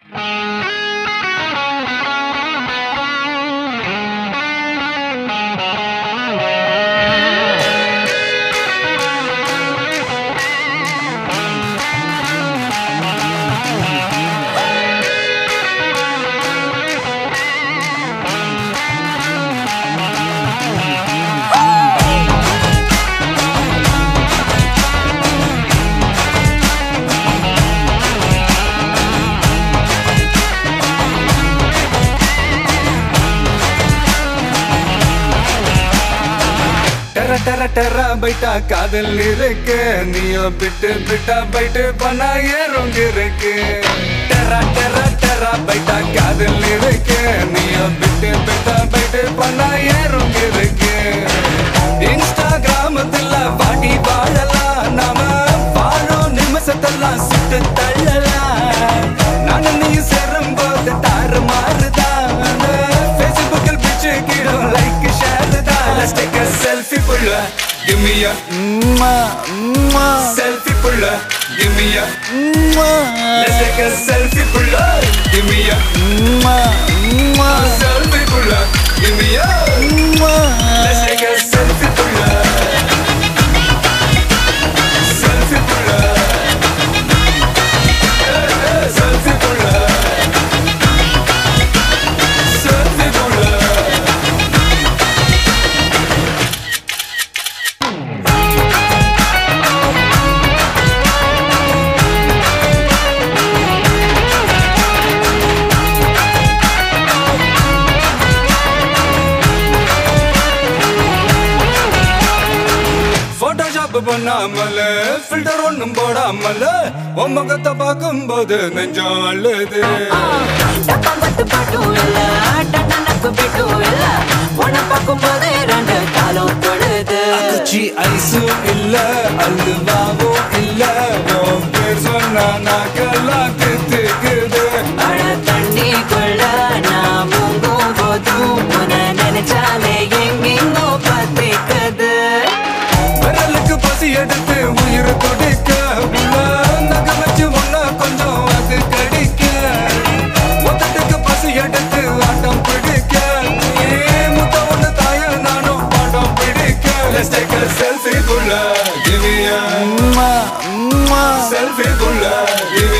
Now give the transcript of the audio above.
டெர டெர டெர பைட்டா காதல் இருக்கு நீயும் பிட்டு பிட்டா பைட்டு பண்ணா ஏறுங்க இருக்கு டெர டெர டெர பைட்டா காதல் இருக்கு நீயும் பிட்டு பிட்டா பைட்டு பண்ணா ஏறுங்க இருக்கு இன்ஸ்டாகிராமத்துல வாடி வாழலாம் நாம வாழும் நிமிஷத்தெல்லாம் சுட்டு தள்ளலாம் நானும் நீ சேரும் போது தாறு மாறுதான் ஃபேஸ்புக்கில் பிச்சு கீழும் லைக் ஷேர் தான் Let's take a selfie புள்ள Give me a selfie புள்ள Give me a Let's take a selfie புள்ள Give me a selfie புள்ள Give me a Let's take a selfie புள்ள Selfie புள்ள Selfie புள்ள Selfie புள்ள Photoshop பண்ணாமல ஃபில்டர் ஒண்ணும் போடாமல உன் முகத்தை பார்க்கும்போது நெஞ்சம் அழுது டப்பாம்பட்டு பாட்டும் இல்ல, டட்டனக்கு பிட்டும் இல்ல. உன்னை பார்க்கும்போதே ரெண்டு காலும் தொடுது. குச்சி ஐஸும் இல்ல அல்வாவும் இல்ல உன் பேர் சொன்னா நாக்கெல்லாம் தித்துக்குது அட தண்ணிக்குள்ள நான் முங்கும் போதும் உன்னை நினைச்சாலே எங்கெங்கோ பத்திக்குது. விரலுக்கு பசி எடுத்து உயிர் துடிக்க உள்ள நகை வச்சு ஒன்ன கொஞ்சம் அது கடிக்க மொத்தத்துக்கு பசி எடுத்து ஆட்டம் பிடிக்க ஏ முத்த ஒண்ணு தாய நானும் பாடம் பிடிக்க Let's take a selfie புள்ள Give me a selfie புள்ள Give me